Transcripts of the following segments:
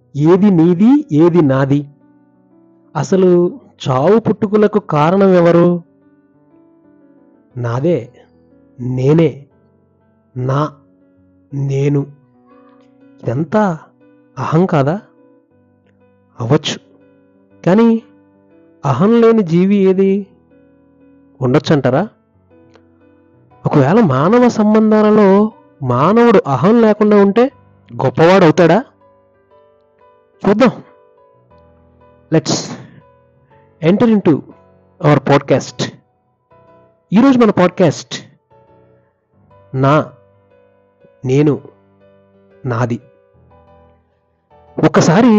ఏది నీది ఏది నాది అసలు చావు పుట్టుకులకు కారణం ఎవరు నాదే నేనే నా నేను ఇదంతా అహం కాదా అవ్వచ్చు కానీ అహం లేని జీవి ఏది ఉండొచ్చంటారా ఒకవేళ మానవ సంబంధాలలో మానవుడు అహం లేకుండా ఉంటే గొప్పవాడు అవుతాడా చూద్దాం let's enter into our podcast ఈరోజు మన పాడ్కాస్ట్ నా నేను నాది ఒకసారి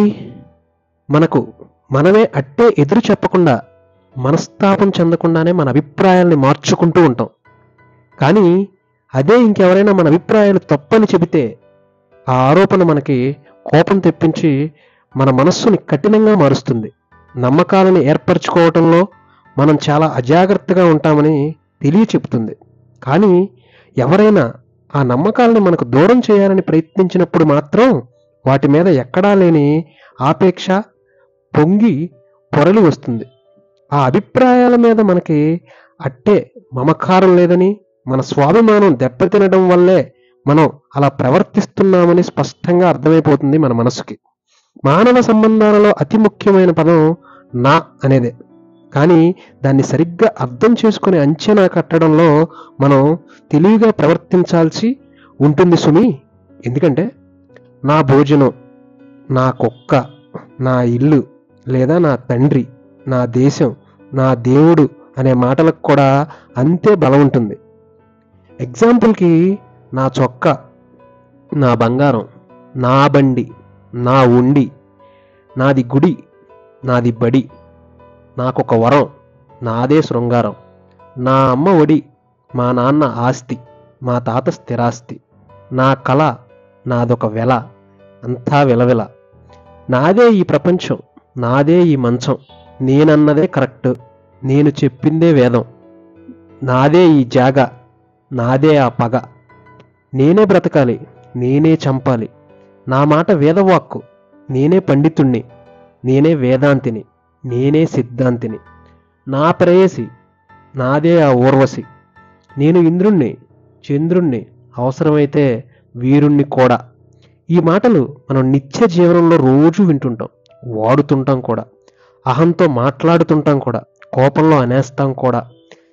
మనకు మనమే అట్టే ఎదురు చెప్పకుండా మనస్తాపం చెందకుండానే మన అభిప్రాయాల్ని మార్చుకుంటూ ఉంటాం కానీ అదే ఇంకెవరైనా మన అభిప్రాయాలు తప్పని చెబితే ఆ ఆరోపణ మనకి కోపం తెప్పించి మన మనస్సుని కఠినంగా మారుస్తుంది నమ్మకాలను ఏర్పరచుకోవటంలో మనం చాలా అజాగ్రత్తగా ఉంటామని తెలియ చెబుతుంది కానీ ఎవరైనా ఆ నమ్మకాలను మనకు దూరం చేయాలని ప్రయత్నించినప్పుడు మాత్రం వాటి మీద ఎక్కడా లేని ఆపేక్ష పొంగి పొరలి వస్తుంది ఆ అభిప్రాయాల మీద మనకి అట్టే మమకారం లేదని మన స్వాభిమానం దెబ్బతినడం వల్లే మనం అలా ప్రవర్తిస్తున్నామని స్పష్టంగా అర్థమైపోతుంది మన మనసుకి మానవ సంబంధాలలో అతి ముఖ్యమైన పదం నా అనేదే కానీ దాన్ని సరిగ్గా అర్థం చేసుకుని అంచనా కట్టడంలో మనం తెలివిగా ప్రవర్తించాల్సి ఉంటుంది సుమి ఎందుకంటే నా భోజనం నా కుక్క నా ఇల్లు లేదా నా తండ్రి నా దేశం నా దేవుడు అనే మాటలకు కూడా అంతే బలం ఉంటుంది ఎగ్జాంపుల్కి నా చొక్కా నా బంగారం నా బండి నా ఉండి నాది గుడి నాది బడి నాకొక వరం నాదే శృంగారం నా అమ్మ ఒడి మా నాన్న ఆస్తి మా తాత స్థిరాస్తి నా కళ నాదొక వెల అంతా విలవిల నాదే ఈ ప్రపంచం నాదే ఈ మంచం నేనన్నదే కరెక్ట్ నేను చెప్పిందే వేదం నాదే ఈ జాగ నాదే ఆ పగ నేనే బ్రతకాలి నేనే చంపాలి నా మాట వేదవాక్కు నేనే పండితుణ్ణి నేనే వేదాంతిని నేనే సిద్ధాంతిని నా ప్రేయసి నాదే ఆ ఊర్వశి నేను ఇంద్రుణ్ణి చంద్రుణ్ణి అవసరమైతే వీరుణ్ణి కూడా ఈ మాటలు మనం నిత్య జీవనంలో రోజు వింటుంటాం వాడుతుంటాం కూడా అహంతో మాట్లాడుతుంటాం కూడా కోపంలో అనేస్తాం కూడా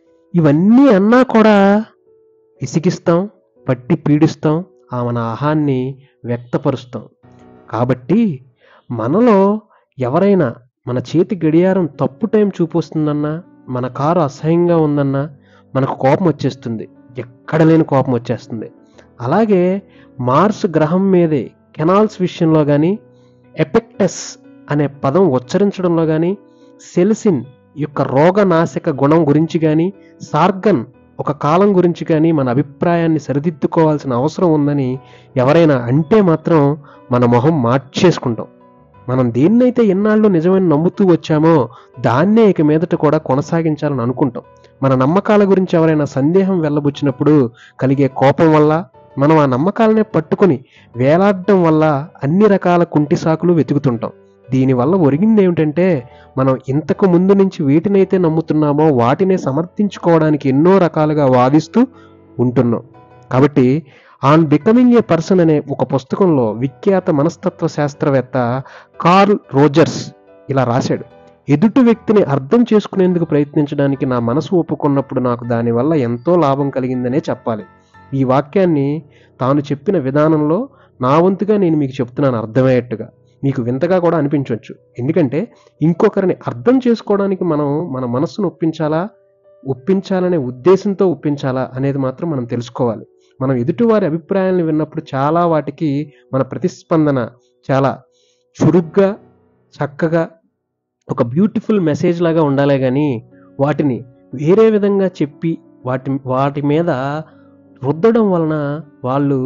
ఇవన్నీ అన్నా కూడా విసిగిస్తాం పట్టి పీడిస్తాం ఆ మన అహాన్ని వ్యక్తపరుస్తాం కాబట్టి మనలో ఎవరైనా మన చేతి గడియారం తప్పు టైం చూపొస్తుందన్నా మన కారు అసహ్యంగా ఉందన్నా మనకు కోపం వచ్చేస్తుంది ఎక్కడ లేని కోపం వచ్చేస్తుంది అలాగే మార్స్ గ్రహం మీదే కెనాల్స్ విషయంలో కానీ ఎపెక్టస్ అనే పదం ఉచ్చరించడంలో కానీ సెల్సిన్ యొక్క రోగనాశక గుణం గురించి కానీ సార్గన్ ఒక కాలం గురించి కానీ మన అభిప్రాయాన్ని సరిదిద్దుకోవాల్సిన అవసరం ఉందని ఎవరైనా అంటే మాత్రం మన మొహం మార్చేసుకుంటాం మనం దేన్నైతే ఎన్నాళ్ళు నిజమని నమ్ముతూ వచ్చామో దాన్నే ఇక మీదట కూడా కొనసాగించాలని అనుకుంటాం మన నమ్మకాల గురించి ఎవరైనా సందేహం వెళ్ళబుచ్చినప్పుడు కలిగే కోపం వల్ల మనం ఆ నమ్మకాలనే పట్టుకొని వేలాడడం వల్ల అన్ని రకాల కుంటి సాకులు వెతుకుతుంటాం దీనివల్ల ఒరిగింది ఏమిటంటే మనం ఇంతకు ముందు నుంచి వీటినైతే నమ్ముతున్నామో వాటినే సమర్థించుకోవడానికి ఎన్నో రకాలుగా వాదిస్తూ ఉంటున్నాం కాబట్టి ఆన్ బికమింగ్ ఏ పర్సన్ అనే ఒక పుస్తకంలో విఖ్యాత మనస్తత్వ శాస్త్రవేత్త కార్ల్ రోజర్స్ ఇలా రాశాడు ఎదుటి వ్యక్తిని అర్థం చేసుకునేందుకు ప్రయత్నించడానికి నా మనసు ఒప్పుకున్నప్పుడు నాకు దానివల్ల ఎంతో లాభం కలిగిందనే చెప్పాలి ఈ వాక్యాన్ని తాను చెప్పిన విధానంలో నా వంతుగా నేను మీకు చెప్తున్నాను అర్థమయ్యేట్టుగా మీకు వింతగా కూడా అనిపించవచ్చు ఎందుకంటే ఇంకొకరిని అర్థం చేసుకోవడానికి మనం మన మనస్సును ఒప్పించాలా ఒప్పించాలనే ఉద్దేశంతో ఒప్పించాలా అనేది మాత్రం మనం తెలుసుకోవాలి మనం ఎదుటివారి అభిప్రాయాలను విన్నప్పుడు చాలా వాటికి మన ప్రతిస్పందన చాలా చురుగ్గా చక్కగా ఒక బ్యూటిఫుల్ మెసేజ్ లాగా ఉండాలే కానీ వాటిని వేరే విధంగా చెప్పి వాటి వాటి మీద రుద్దడం వలన వాళ్ళు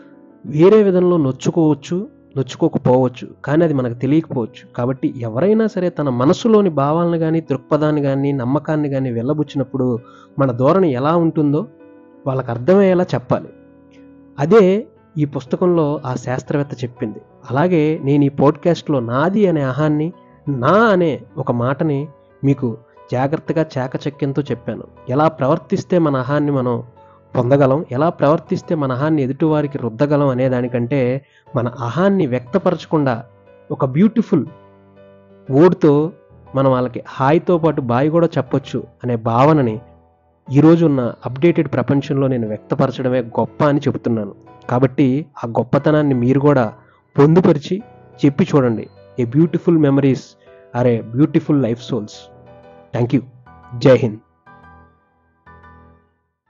వేరే విధంలో నొచ్చుకోవచ్చు నొచ్చుకోకపోవచ్చు కానీ అది మనకు తెలియకపోవచ్చు కాబట్టి ఎవరైనా సరే తన మనసులోని భావాలను కానీ దృక్పథాన్ని కానీ నమ్మకాన్ని కానీ వెళ్ళబుచ్చినప్పుడు మన ధోరణి ఎలా ఉంటుందో వాళ్ళకి అర్థమయ్యేలా చెప్పాలి అదే ఈ పుస్తకంలో ఆ శాస్త్రవేత్త చెప్పింది అలాగే నేను ఈ పోడ్కాస్ట్లో నాది అనే అహాన్ని నా అనే ఒక మాటని మీకు జాగ్రత్తగా చాకచక్యంతో చెప్పాను ఎలా ప్రవర్తిస్తే మన అహాన్ని మనం పొందగలం ఎలా ప్రవర్తిస్తే మన అహాన్ని ఎదుటివారికి రుద్దగలం అనే దానికంటే మన అహాన్ని వ్యక్తపరచకుండా ఒక బ్యూటిఫుల్ వర్డ్తో మనం వాళ్ళకి హాయితో పాటు బాయ్ కూడా చెప్పొచ్చు అనే భావనని ఈరోజు ఉన్న అప్డేటెడ్ ప్రపంచంలో నేను వ్యక్తపరచడమే గొప్ప అని చెబుతున్నాను కాబట్టి ఆ గొప్పతనాన్ని మీరు కూడా పొందుపరిచి చెప్పి చూడండి a beautiful memories are a beautiful life souls thank you Jai Hind